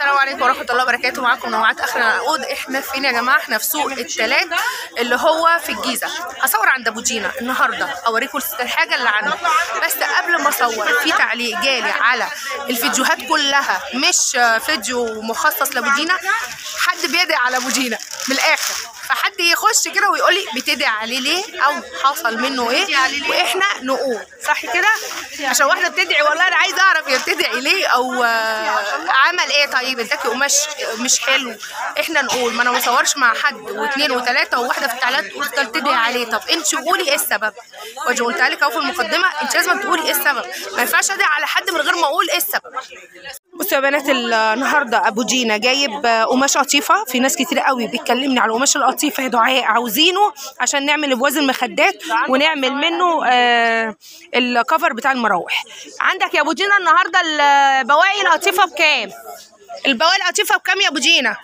السلام عليكم ورحمه الله وبركاته معاكم نوعات اخر العقود احنا فين يا جماعه احنا في سوق التلات اللي هو في الجيزه هصور عند ابو جينا النهارده اوريكم الحاجه اللي عندي بس قبل ما اصور في تعليق جالي على الفيديوهات كلها مش فيديو مخصص لابو جينا حد بيدعي على ابو جينا من الاخر فحد يخش كده ويقول لي بتدعي عليه ليه او حصل منه ايه واحنا نقول صح كده عشان واحده بتدعي والله انا عايزه اعرف هي بتدعي ليه او آه، عمل ايه طيب اداكي قماش مش حلو احنا نقول ما انا ما اصورش مع حد واثنين وثلاثه وواحده في التعليقات تفضل تدعي عليه طب انت قولي ايه السبب واجي قلتها لك اهو في المقدمه انت لازم تقولي ايه السبب ما ينفعش ادعي على حد من غير ما اقول ايه السبب بصوا يا بنات النهارده ابو جينا جايب قماش قطيفه في ناس كتير قوي بتكلمني على قماش القطيفه يا دعاء عاوزينه عشان نعمل بوازن المخدات ونعمل منه آه الكفر بتاع المراوح عندك يا ابو جينا النهارده البواقي القطيفه بكام البواقي القطيفه بكام يا ابو جينا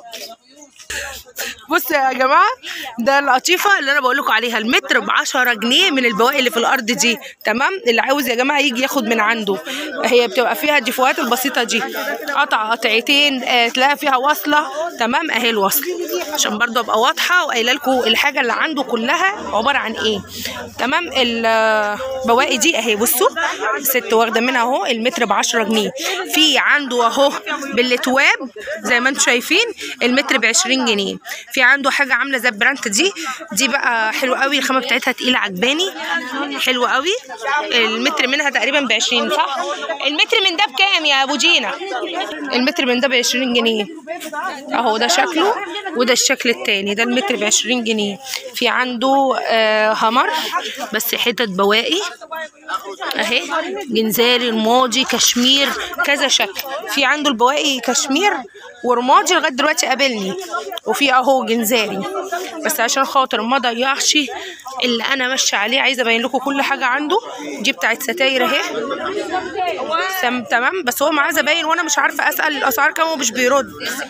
بصوا يا جماعه ده القطيفه اللي انا بقول لكم عليها المتر ب 10 جنيه من البواقي اللي في الارض دي تمام اللي عاوز يا جماعه يجي ياخد من عنده هي بتبقى فيها الديفوهات البسيطه دي قطع قطعتين آه تلاقي فيها وصله تمام اهي الوصله عشان برضه ابقى واضحه وقايله لكم الحاجه اللي عنده كلها عباره عن ايه تمام البواقي دي اهي بصوا ست واخده منها اهو المتر ب 10 جنيه في عنده اهو بالتواب زي ما انتم شايفين المتر ب 20 جنيه في عنده حاجه عامله زي البرانت دي دي بقى حلوه قوي الخامه بتاعتها تقيله عجباني حلوه قوي المتر منها تقريبا ب 20 صح المتر من ده بكام يا ابو جينا المتر من ده ب 20 جنيه اهو ده شكله وده الشكل التاني ده المتر ب 20 جنيه في عنده آه همر بس حتت بواقي اهي جنزالي رمادي كشمير كذا شكل في عنده البواقي كشمير ورمادي لغايه دلوقتي قابلني وفي اهو جنزاري بس عشان خاطر ما ضيعش اللي انا ماشيه عليه عايزه ابين لكم كل حاجه عنده دي بتاعت ستاير اهي سم تمام بس هو معاه زباين وانا مش عارفه اسال الاسعار كام ومش بيرد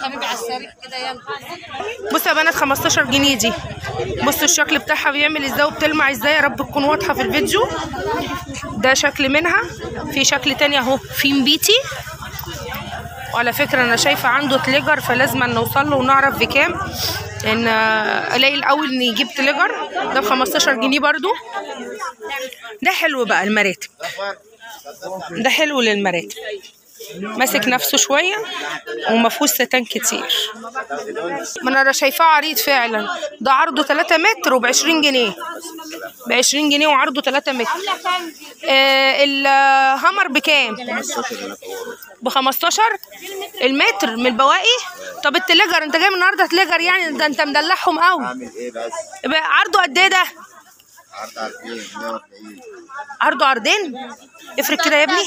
بصوا يا بنات 15 جنيه دي بصوا الشكل بتاعها بيعمل ازاي وبتلمع ازاي يا رب تكون واضحه في الفيديو ده شكل منها في شكل تاني اهو في مبيتي وعلى فكره انا شايفه عنده تليجر فلازم نوصل له ونعرف بكام لان قليل قوي ان يجيب تليجر ده ب 15 جنيه برضو ده حلو بقى المراتب ده حلو للمراتب ماسك نفسه شويه وما فيهوش ستان كتير ما انا شايفاه عريض فعلا ده عرضه 3 متر وب 20 جنيه ب 20 جنيه وعرضه 3 متر آه الهمر بكام ب 15 المتر من البواقي طب التليجر انت جاي من النهارده تليجر يعني ده انت مدلعهم قوي اعمل ايه بس عرضه قد ايه ده عرض عارفين 140 عرضه عرضين افرق كده يا ابني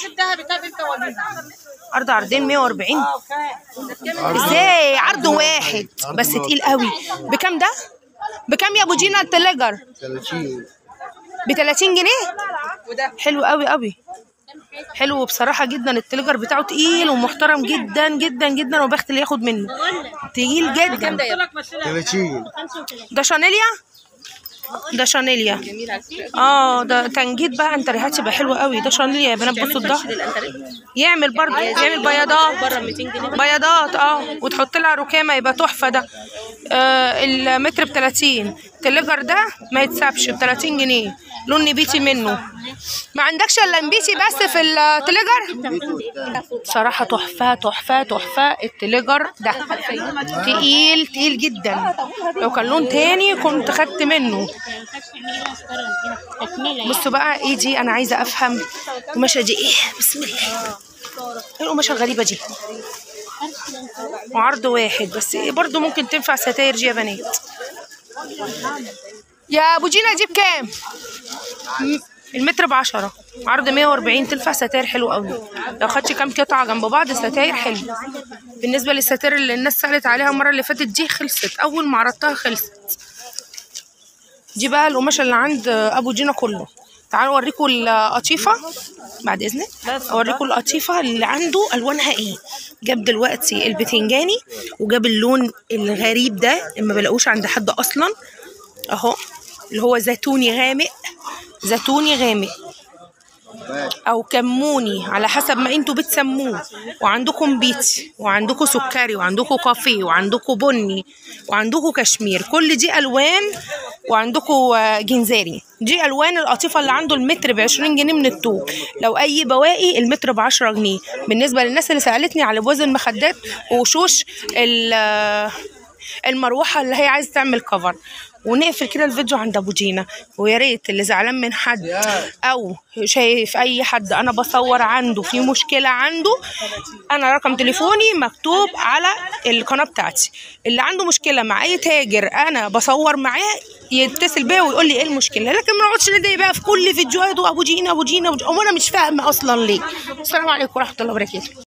عرض عرضين 140 ازاي عرض واحد بس تقيل قوي بكام ده بكام يا ابو جينا التليجر 30 ب 30 جنيه حلو قوي قوي حلو بصراحه جدا التليجر بتاعه تقيل ومحترم جدا جدا جدا وبخت اللي ياخد منه تقيل جدا 30 ده شانيليا ده شانيليا اه ده تنجيد بقى انت ريحتها تبقى حلوه قوي ده شانيليا يا بنات بصوا الظهر يعمل برضه يعمل بياضات بياضات اه وتحط لها ركامه يبقى تحفه ده آه المتر ب 30 التليجر ده ما يتسابش ب 30 جنيه لون نبيتي منه ما عندكش الا نبيتي بس في التليجر صراحه تحفه تحفه تحفه التليجر ده تقيل تقيل جدا لو كان لون تاني كنت خدت منه بصوا بقى ايه دي انا عايزه افهم القماشه دي ايه بسم الله ايه القماشه الغريبه دي وعرض واحد بس ايه برضو ممكن تنفع ستاير دي يا بنات يا ابو جينا دي بكام م- المتر بعشرة عرض 140 تنفع ستاير حلو قوي لو خدتي كام قطعه جنب بعض ستاير حلو بالنسبه للستاير اللي الناس سالت عليها المره اللي فاتت دي خلصت اول ما عرضتها خلصت دي بقى القماشه اللي عند ابو جينا كله تعالوا اوريكم القطيفه بعد اذنك اوريكم القطيفه اللي عنده الوانها ايه جاب دلوقتي البتنجاني وجاب اللون الغريب ده اللي ما بلاقوش عند حد اصلا اهو اللي هو زيتوني غامق زيتوني غامق او كموني على حسب ما انتوا بتسموه وعندكم بيتي وعندكم سكري وعندكم كافيه وعندكم بني وعندكم كشمير كل دي الوان وعندكم آه، جنزاري دي الوان القطيفه اللي عنده المتر ب 20 جنيه من الطوب لو اي بواقي المتر ب 10 جنيه بالنسبه للناس اللي سالتني على بوز المخدات وشوش ال- آه، المروحه اللي هي عايزه تعمل كفر ونقفل كده الفيديو عند ابو جينا ويا ريت اللي زعلان من حد او شايف اي حد انا بصور عنده في مشكله عنده انا رقم تليفوني مكتوب على القناه بتاعتي اللي عنده مشكله مع اي تاجر انا بصور معاه يتصل بيا ويقول لي ايه المشكله لكن ما نقعدش ندعي بقى في كل فيديوهات وابو جينا ابو جينا أبو جينا وانا مش فاهمه اصلا ليه السلام عليكم ورحمه الله وبركاته